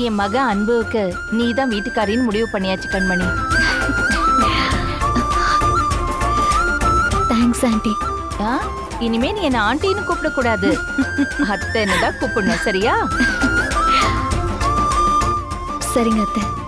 என் மக அன்புக்கு நீ தான் வீட்டுக்காரின்னு முடிவு பண்ணியாச்சு கண்மணி தேங்க்ஸ் ஆண்டி ஆ? இனிமே நீ என்ன ஆண்டின்னு கூப்பிடக்கூடாது அத்தைன்னு தான் கூப்பிடணும் சரியா சரிங்க அத்தை